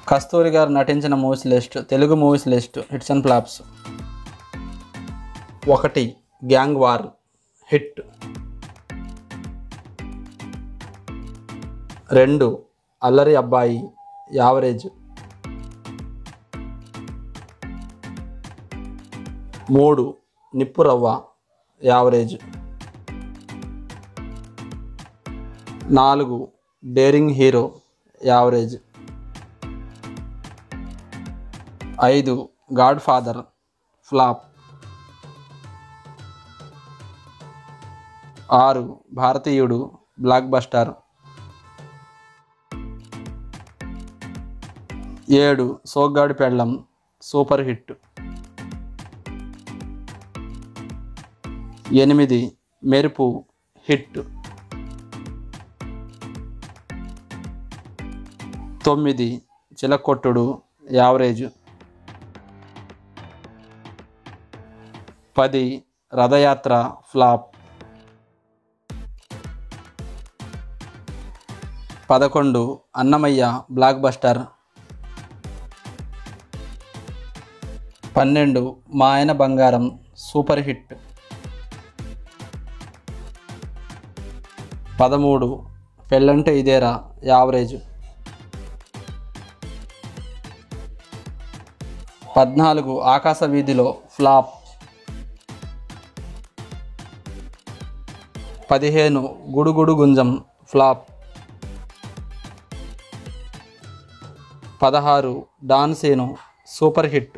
కస్తూరి గారు నటించిన movies list Telugu movies list hits and flops ఒకటి గ్యాంగ్ వార్ హిట్ రెండు అల్లరి అబ్బాయి యావరేజ్ మూడు నిప్పు రవ్వ యావరేజ్ నాలుగు డేరింగ్ హీరో యావరేజ్ ఐదు గాడ్ ఫాదర్ ఫ్లాప్ ఆరు భారతీయుడు బ్లాక్ బస్టర్ ఏడు సోగ్గాడి పెళ్ళం సూపర్ హిట్ ఎనిమిది మెరుపు హిట్ తొమ్మిది చిలకొట్టుడు యావరేజ్ పది రథయాత్ర ఫ్లాప్ పదకొండు అన్నమయ్య బ్లాక్ బస్టర్ పన్నెండు మా ఆయన బంగారం సూపర్ హిట్ పదమూడు పెళ్ళంటే ఇదేరా యావరేజ్ పద్నాలుగు ఆకాశ వీధిలో ఫ్లాప్ పదిహేను గుడుగుడు గుంజం ఫ్లాప్ పదహారు డాన్సీను సూపర్ హిట్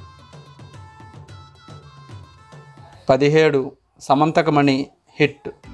పదిహేడు సమంతకమణి హిట్